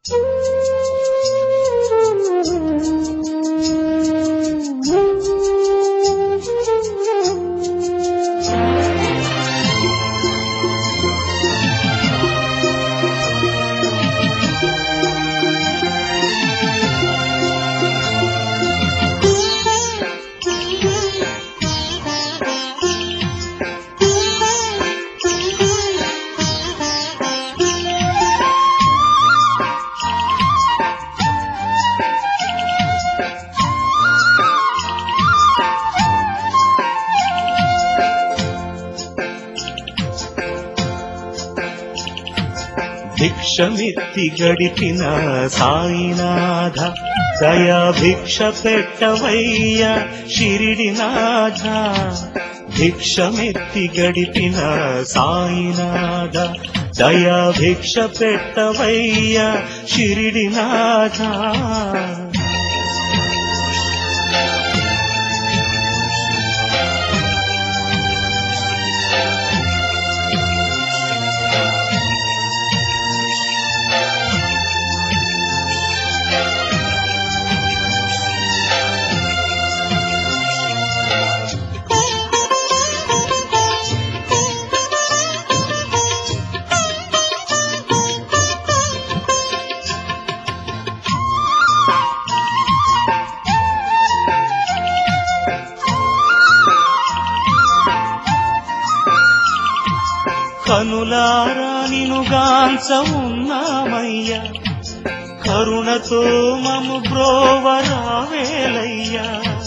భిక్షమిత్తి గడిపిన సాయినాథ దయా భిక్ష పెట్టవయ్య షిరిడినాథ భిక్షమెత్తి గడిపిన సాయినాథ దయా భిక్ష పెట్టవయ్య షిరిడినాథ కనులారా నినుగాంచ ఉన్నామయ్య కరుణతో మము బ్రోవరావేలయ్యా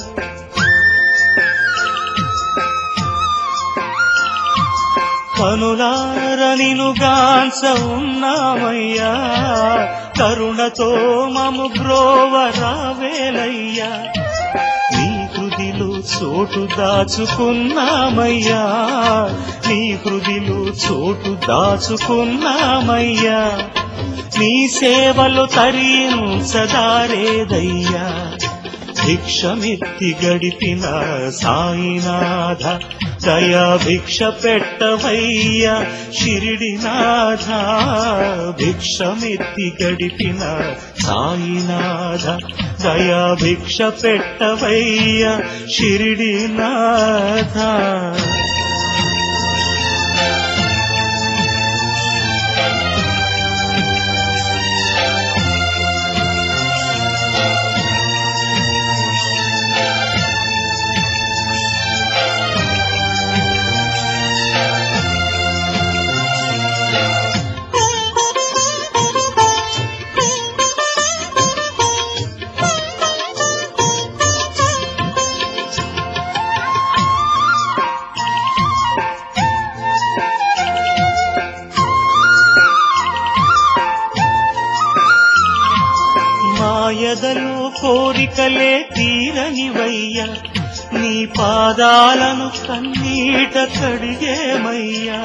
కనులార నినుగాంచ ఉన్నామయ్యా కరుణతో మము బ్రోవరావేలయ్యా నీ హృదిలో చోటు దాచుకున్నామయ్యా నీ హృదిలో చోటు దాచుకున్నామయ్యా నీ సేవలు తరించదారేదయ్యా భిక్షమెత్తి గడిపిన సాయినాథ దయా భిక్ష పెట్టవయ్యా షిరిడినాథ భిక్షమెత్తి గడిపిన సాయినాథ దయా భిక్ష పెట్టవయ్యా షిరిడినాథ మాయదలు కోరికలే తీరనివయ్యా నీ పాదాలను కన్నీట కడిగేమయ్యా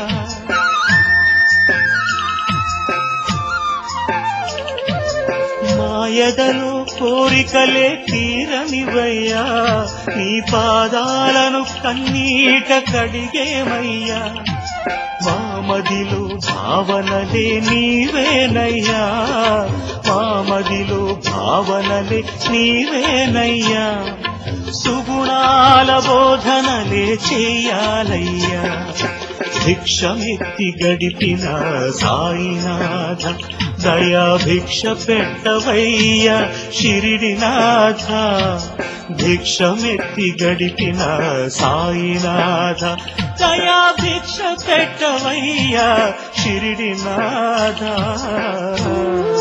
మాయదలు కోరికలే తీరనివయ్యా నీ పాదాలను కన్నీట కడిగేమయ్యా మామదిలో భావనలే నీవేనయ్యా మామదిలో భావనలే నీవేనయ్యా సుగుణాల బోధనలే చెయ్యాలయ్యా భిక్షమెత్తి గడిపిన సాయినాథ దయా భిక్ష పెట్టవయ్యా షిరిడినాథ భిక్షమెత్తి గడిపిన సాయినాథ దయా భిక్ష పెట్టవయ్యా షిరిడినాథ